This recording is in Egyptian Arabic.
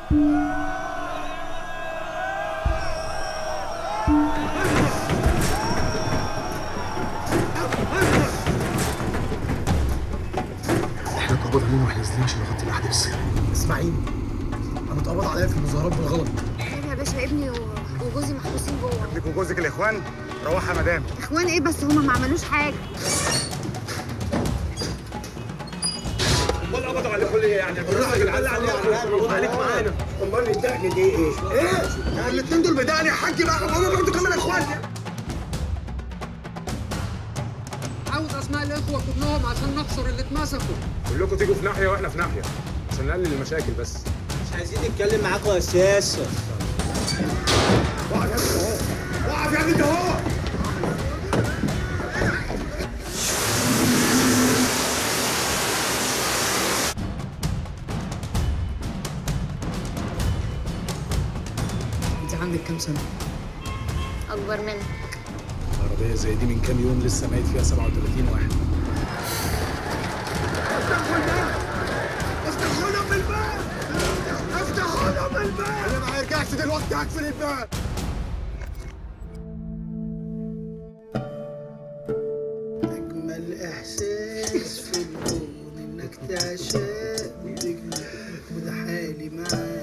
احنا اتقبض علينا واحنا نازلين عشان نغطي الاحداث اسماعيل انا اتقبض عليا في المظاهرات بالغلط يا باشا ابني و- وجوزي محبوسين جوه ابنك وجوزك الاخوان روحها يا مدام اخوان ايه بس هما ما عملوش حاجه امال قبضوا على كل يعني الراجل على عليك معانا امال الدقن دي ايه؟ ايه؟ الاثنين دول بدقني يا حاج بقى هم برضه كمان اخوان عاوز اسماء الاخوه كلهم عشان نحصر اللي اتمسكوا كلكم تيجوا في ناحيه واحنا في ناحيه عشان نقلل المشاكل بس مش عايزين نتكلم معاكم اساسا وقف يا ابني اهو وقف يا ابني انت اهو انت عندك كام سنه اكبر منك عربية زي دي من كام يوم لسه ميت فيها 37 واحد افتحوا لهم الباب افتحوا لهم الباب اللي ما هيرجعش دلوقتي هقفل الباب اجمل احساس في الكون انك تعشق وتجمل وده حالي معاك